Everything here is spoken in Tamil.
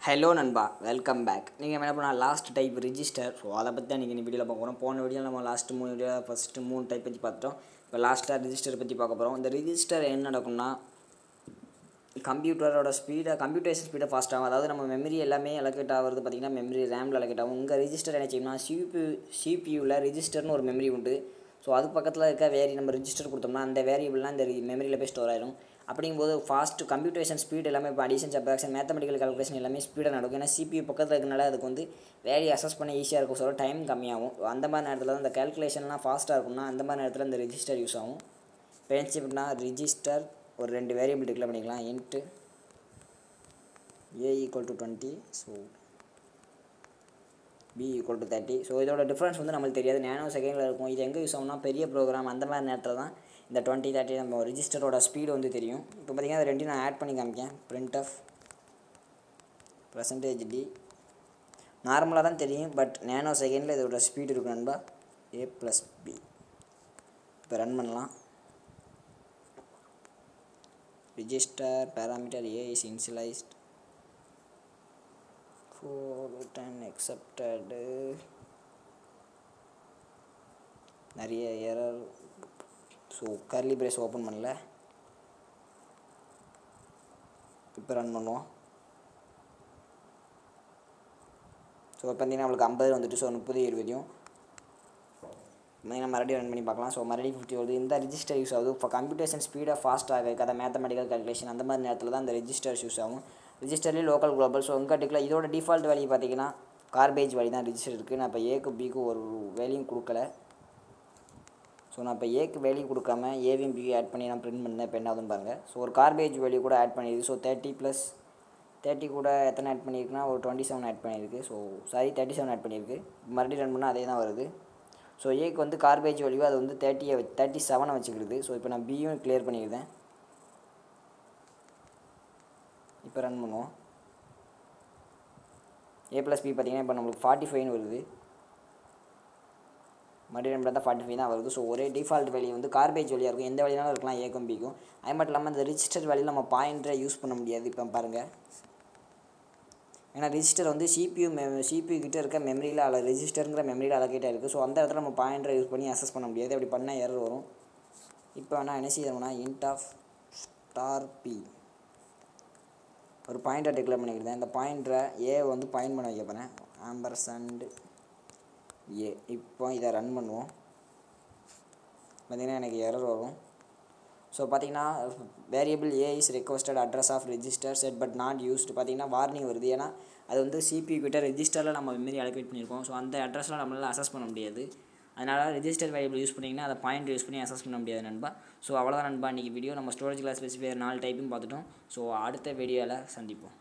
ஹலோ நண்பா வெல்கம் பேக் நீங்கள் என்ன பண்ணால் லாஸ்ட் டைப் ரிஜிஸ்டர் ஸோ அதை பற்றி தான் நீங்கள் இந்த வீடியோவில் பார்க்க போகிறோம் போன வீடியோ நம்ம லாஸ்ட் மூணு வீடியோ ஃபஸ்ட்டு மூணு டைப் பற்றி பார்த்துட்டோம் இப்போ லாஸ்ட்டாக ரிஜிஸ்டர் பற்றி பார்க்க போகிறோம் இந்த ரிஜிஸ்டர் என்ன நடக்கும்னா கம்ப்யூட்டரோட ஸ்பீடை கம்ப்யூட்டேஷன் ஸ்பீடை ஃபாஸ்ட் ஆகும் அதாவது நம்ம மெமரி எல்லாமே அலோகேட் ஆகிறது பார்த்திங்கன்னா மெமரி ரேமில் அலோகேட் ஆகும் உங்கள் ரிஜிஸ்டர் என்ன செய்யணும்னா சிபி சிபியூவில் ரிஜிஸ்டர்னு ஒரு மெமரி உண்டு ஸோ அது பக்கத்தில் இருக்க வேரி நம்ம ரிஜிஸ்டர் கொடுத்தோம்னா அந்த வேரியபிள்லாம் இந்த மெமரியில் போய் ஸ்டோர் ஆயிடும் அப்படிங்கும்போது ஃபாஸ்ட் கம்ப்யூட்டேஷன் ஸ்பீட் எல்லாமே இப்போ அடிஷன் சப்ராக்ஷன் மேத்தமெட்டிக்கல் கால்குலேஷன் எல்லாமே ஸ்பீடாக நடக்கும் ஏன்னா சிபியூ பக்கத்தில் இருக்கனால அதுக்கு வந்து வேரி அசஸ் பண்ண ஈஸியாக இருக்கும் சொல்ல டைம் கம்மியாகும் அந்த மாதிரி நேரத்தில் தான் இந்த கால்குலேஷன்லாம் ஃபாஸ்ட்டாக இருக்கும்னா அந்த மாதிரி நேரத்தில் இந்த ரிஜிஸ்டர் யூஸ் ஆகும் பென்சிப்னா ரிஜிஸ்டர் ஒரு ரெண்டு வேரியபிள் டிக்ளேர் பண்ணிக்கலாம் int A equal to twenty so B equal to thirty so இதோட டிஃப்ரென்ஸ் வந்து நம்மளுக்கு தெரியாது நேனோ செகண்டில் இருக்கும் இது எங்கே யூஸ் ஆகும்னா பெரிய ப்ரோக்ராம் அந்த மாதிரி நேரத்தில் தான் இந்த டுவெண்ட்டி தேர்ட்டி நம்ம ரிஜிஸ்டரோட ஸ்பீடு வந்து தெரியும் இப்போ பார்த்தீங்கன்னா அது ரெண்டையும் நான் ஆட் பண்ணி காமிக்கேன் பிரிண்ட் ஆஃப் பர்சன்டேஜ் டி நார்மலாக தான் தெரியும் பட் நேனோ செகண்டில் இதோட ஸ்பீடு இருக்கும் நண்பா ஏ ப்ளஸ் பி இப்போ ரன் பண்ணலாம் register parameter A is initialised for return accepted நிறைய error so curly brace open பண்ணல இப்போ ரன் பண்ணுவோம் ஸோ பார்த்தீங்கன்னா நம்மளுக்கு ஐம்பது வந்துட்டு ஸோ முப்பது இருபதையும் பார்த்தீங்கன்னா மறுபடியும் ரன் பண்ணி பார்க்கலாம் ஸோ மறுபடியும் ஃபிஃப்டி வருது இந்த ரிஜிஸ்டர் யூஸ் ஆகுது இப்போ கம்ப்யூட்டேஷன் ஸ்பீடாக ஃபாஸ்ட்டாக இருக்காது மேத்தமெட்டிக்கல் கால்குலேஷன் அந்த மாதிரி நேரத்தில் தான் இந்த ரிஜிஸ்டர்ஸ் யூஸ் ஆகும் ரிஜிஸ்டர்லேயும் லோக்கல் குளோபல் ஸோ உங்கள் டிக்கில் இதோட டிஃபால்ட் வேல்யூ பார்த்தீங்கன்னா கார்பேஜ் வேல்யூ தான் ரிஜிஸ்டர் இருக்குது நான் இப்போ ஏக்கு பிக்கு ஒரு வேல்யூயும் கொடுக்கல ஸோ நான் இப்போ ஏக்கு வேல்யூ கொடுக்காம ஏவியும் பியும் ஆட் பண்ணி நான் பிரிண்ட் பண்ணேன் இப்போ என்ன ஆகுதுன்னு பாருங்கள் ஸோ ஒரு கார்பேஜ் வேல்யூ கூட ஆட் பண்ணியிருக்கு ஸோ தேர்ட்டி ப்ளஸ் தேர்ட்டி கூட எத்தனை ஆட் பண்ணியிருக்குன்னா ஒரு டுவெண்ட்டி செவன் ஆட் பண்ணியிருக்கு so sorry thirty seven add பண்ணியிருக்கு மறுபடியும் ரன் பண்ணால் அதே தான் வருது ஸோ ஏக்கு வந்து கார்பேஜ் வேல்யூ அது வந்து தேர்ட்டியை தேர்ட்டி செவனை வச்சுக்கிடுது ஸோ இப்போ நான் பியும் கிளியர் பண்ணியிருந்தேன் இப்போ ரன் பண்ணுவோம் ஏ ப்ளஸ் பி பார்த்தீங்கன்னா இப்போ நம்மளுக்கு ஃபார்ட்டி ஃபைவ்னு வருது மறுபடியும் ரன் பார்த்தா ஃபார்ட்டி ஃபைவ் தான் வருது ஸோ ஒரே டிஃபால்ட் வேல்யூ வந்து கார்பேஜ் வழியாக இருக்கும் எந்த வழியாலும் இருக்கலாம் ஏக்கும் பிக்கும் அது மட்டும் இல்லாமல் இந்த ரிஜிஸ்டர் வேல்யூ நம்ம பாயிண்டரை யூஸ் பண்ண முடியாது இப்போ பாருங்கள் ஏன்னா ரிஜிஸ்டர் வந்து சிபியூ மெ சிபியூ கிட்ட இருக்க மெமரியில் அதில் ரிஜிஸ்டருங்கிற மெமரியில் அலகேட்டாக இருக்குது ஸோ அந்த இடத்துல நம்ம பாயிண்டரை யூஸ் பண்ணி அசஸ் பண்ண முடியாது அப்படி பண்ணால் எரர் வரும் இப்போ வேணால் என்ன செய்யணும்னா இன்ட் ஆஃப் ஸ்டார் பி ஒரு பாயிண்டை டிக்ளேர் பண்ணிக்கிறேன் இந்த பாயிண்டரை ஏ வந்து பாயிண்ட் பண்ண வைக்க போகிறேன் ஆம்பர்சண்ட் ஏ இப்போ இதை ரன் பண்ணுவோம் பார்த்திங்கன்னா எனக்கு எரர் வரும் ஸோ பார்த்தீங்கன்னா variable A is requested address of register set but not used பார்த்தீங்கன்னா வார்னிங் வருது ஏன்னா அது வந்து சிபி கிட்ட ரெஜிஸ்டரில் நம்ம மெமரி அலோகேட் பண்ணியிருக்கோம் ஸோ அந்த அட்ரஸ்லாம் நம்மளால் அசஸ் பண்ண முடியாது அதனால் ரெஜிஸ்டர் வேரியபிள் யூஸ் பண்ணிங்கன்னா அதை பாயிண்ட் யூஸ் பண்ணி அசஸ் பண்ண முடியாது நண்பா ஸோ அவ்வளோதான் நண்பா இன்றைக்கி வீடியோ நம்ம ஸ்டோரேஜ் கிளாஸ் ஸ்பெசிஃபை நாலு டைப்பும் பார்த்துட்டோம் ஸோ அடுத்த வீடியோவில் சந்திப்போம்